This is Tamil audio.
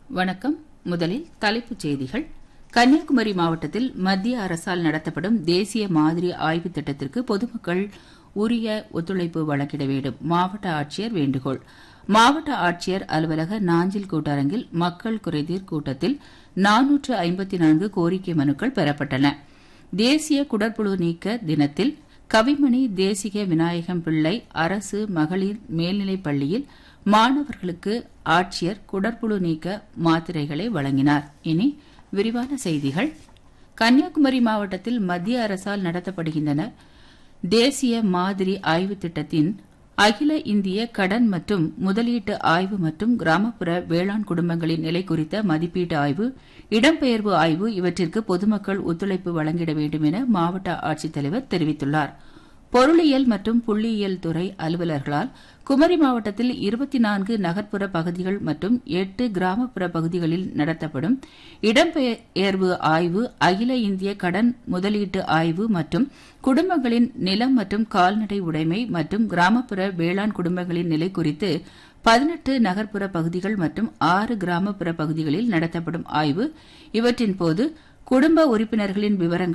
வணக்கம் முதலில் தலைப்புச் செய்திகள் கன்னியாகுமரி மாவட்டத்தில் மத்திய அரசால் நடத்தப்படும் தேசிய மாதிரி ஆய்வுத் திட்டத்திற்கு பொதுமக்கள் உரிய ஒத்துழைப்பு வழங்கிட வேண்டும் மாவட்ட ஆட்சியர் வேண்டுகோள் மாவட்ட ஆட்சியர் அலுவலக நாஞ்சில் கூட்டரங்கில் மக்கள் குறைதீர் கூட்டத்தில் நானூற்று ஐம்பத்தி நான்கு கோரிக்கை மனுக்கள் பெறப்பட்டன தேசிய குடற்புழு நீக்க தினத்தில் கவிமணி தேசிக விநாயகம் பிள்ளை அரசு மகளிர் மேல்நிலைப் பள்ளியில் மாணவர்களுக்கு ஆட்சியர் குடற்புழு நீக்க மாத்திரைகளை வழங்கினார் இனி விரிவான செய்திகள் கன்னியாகுமரி மாவட்டத்தில் மத்திய அரசால் நடத்தப்படுகின்றன தேசிய மாதிரி ஆய்வுத் திட்டத்தின் அகில இந்திய கடன் மற்றும் முதலீட்டு ஆய்வு மற்றும் கிராமப்புற வேளாண் குடும்பங்களின் நிலை குறித்த மதிப்பீட்டு ஆய்வு இடம்பெயர்வு ஆய்வு இவற்றிற்கு பொதுமக்கள் ஒத்துழைப்பு வழங்கிட வேண்டும் என மாவட்ட ஆட்சித்தலைவர் தெரிவித்துள்ளார் பொருளியல் மற்றும் புள்ளியியல் துறை அலுவலர்களால் குமரி மாவட்டத்தில் இருபத்தி நான்கு நகர்ப்புற பகுதிகள் மற்றும் எட்டு கிராமப்புற பகுதிகளில் நடத்தப்படும் இடம்பெயர்வு ஆய்வு அகில இந்திய கடன் முதலீட்டு ஆய்வு மற்றும் குடும்பங்களின் நிலம் மற்றும் கால்நடை உடைமை மற்றும் கிராமப்புற வேளாண் குடும்பங்களின் நிலை குறித்து பதினெட்டு நகர்ப்புற பகுதிகள் மற்றும் ஆறு கிராமப்புற பகுதிகளில் நடத்தப்படும் ஆய்வு இவற்றின் போது குடும்ப உறுப்பினர்களின் விவரங்கள்